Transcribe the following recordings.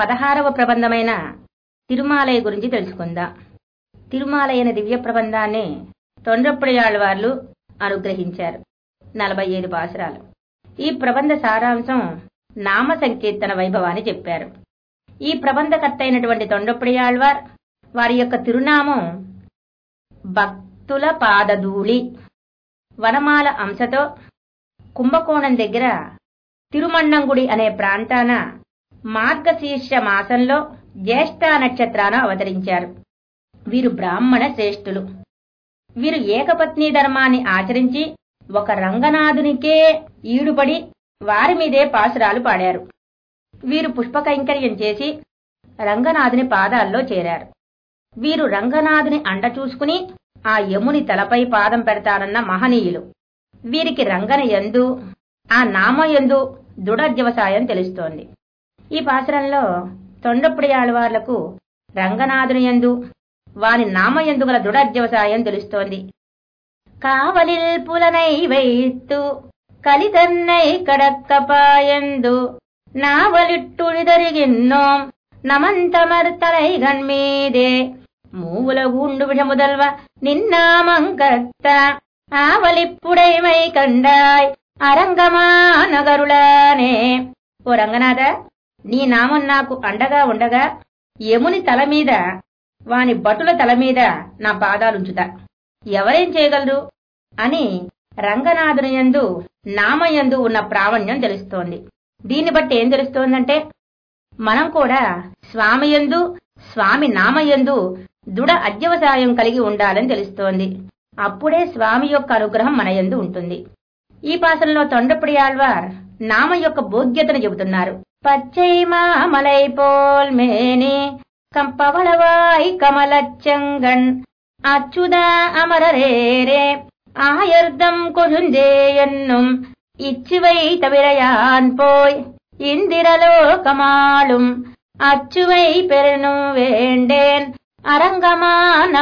పదహారవ ప్రబంధమైన తిరుమాలయ గురించి తెలుసుకుందాం తిరుమాలయ అనే దివ్య ప్రబంధాన్ని తొండ్రప్పుడియాళ్ళవార్లు అనుగ్రహించారు నలభై ఐదు పాసురాలు ఈ ప్రబంధ సారాంశం నామ సంకీర్తన వైభవాన్ని చెప్పారు ఈ ప్రబంధకర్త అయినటువంటి తొండప్పుడియాళ్వార్ వారి యొక్క తిరునామం భక్తుల పాదధూళి వనమాల అంశతో కుంభకోణం దగ్గర తిరుమన్నంగుడి అనే ప్రాంతాన మార్గశీర్ష మాసంలో జ్యేష్ఠ నక్షత్రాన అవతరించారు వీరు బ్రాహ్మణ శ్రేష్ఠులు వీరు ఏకపత్ని ధర్మాన్ని ఆచరించి ఒక రంగనాథునికే ఈడుపడి వారి మీదే పాసురాలు పాడారు వీరు పుష్పకైంకర్యం చేసి రంగనాథుని పాదాల్లో చేరారు వీరు రంగనాథుని అండ చూసుకుని ఆ యముని తలపై పాదం పెడతానన్న మహనీయులు వీరికి రంగన ఎందు ఆ నామయందు దృఢవ్యవసాయం తెలుస్తోంది ఈ పాసురంలో తొండప్పుడి ఆళ్వార్లకు రంగనాథుని ఎందు వాని నామయందు గల దృఢవ్యవసాయం తెలుస్తోంది కావలిల్ పులనై వైత్తు కలితన్నై కడక్కపాయందు నావలిట్టుడిదరిగిన్నోం నమంతమర్తలై గన్మీదే మూవుల గూండు విషముదల్వ నిన్నామంకర్త ఆవలిప్పుడైమై కండాయ్ అరంగమా నగరులానే ఓ రంగనాథ నీ నామం నాకు అండగా ఉండగా యముని తల మీద వాని భటుల తల మీద నా పాదాలుంచుతా ఎవరేం చేయగలరు అని రంగనాథుని యందు నామయందు ఉన్న ప్రావణ్యం తెలుస్తోంది దీన్ని బట్టి ఏం తెలుస్తోందంటే మనం కూడా స్వామి యందు స్వామి నామయందు దృఢ అధ్యవసాయం కలిగి ఉండాలని తెలుస్తోంది అప్పుడే స్వామి యొక్క అనుగ్రహం మన యందు ఉంటుంది ఈ పాసంలో తొండపుడి ఆళ్వార్ నామ యొక్క భోగ్యతను చెబుతున్నారు పచ్చై మామలై పోల్ మేని కంపవళవాయ్ కమలచ్చంగన్ அச்சுதா அமரரேரே ஆயர்தம் கொழுந்தேயன்னும் இச்சுவை தவிரையான் போய் இந்திரலோகமாளும் அச்சுவை பெறனும் வேண்டேன் அரங்கமா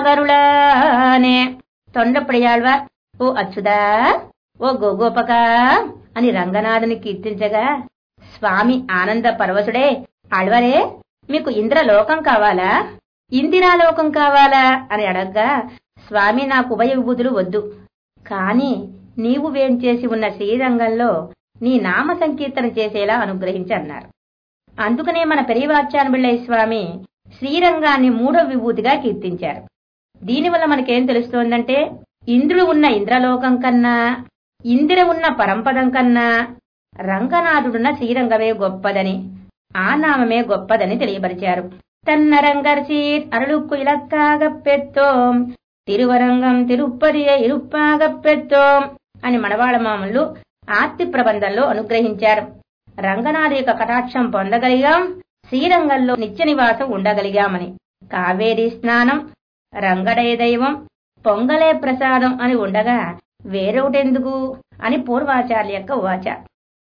నగరులానే తొండపడియాళ్వార్ ఓ అచ్చుదా ఓ గోగోపక అని రంగనాథుని కీర్తించగా స్వామి ఆనంద పరవశుడే ఆళ్వరే మీకు ఇంద్రలోకం కావాలా ఇందిరాలోకం కావాలా అని అడగ్గా స్వామి నాకు ఉభయ విభూతులు వద్దు కాని నీవు వేంచేసి ఉన్న శ్రీరంగంలో నీ నామ సంకీర్తన చేసేలా అనుగ్రహించి అన్నారు అందుకనే మన పెరియవాచ్యానబిళ్ళయ్య స్వామి శ్రీరంగాన్ని మూడవ విభూతిగా కీర్తించారు దీనివల్ల మనకేం తెలుస్తోందంటే ఇంద్రుడు ఉన్న ఇంద్రలోకం కన్నా ఇందిర ఉన్న పరంపదం కన్నా రంగనాథుడున్న శ్రీరంగమే గొప్పదని ఆ నామమే గొప్పదని తెలియపరిచారు தன்னரங்கர்சீர் அருளுக்கு இலக்காகப் பெற்றோம் తిరువరంగం తిరుప్పదియ ఇరుప్పాగప్ పెత్తోం అని మనవాళ మామూలు ఆర్తి ప్రబంధంలో అనుగ్రహించారు రంగనాథి యొక్క కటాక్షం పొందగలిగాం శ్రీరంగంలో నిత్య నివాసం ఉండగలిగామని కావేరీ స్నానం రంగడే దైవం పొంగలే ప్రసాదం అని ఉండగా వేరొకటెందుకు అని పూర్వాచార్య యొక్క ఉవాచ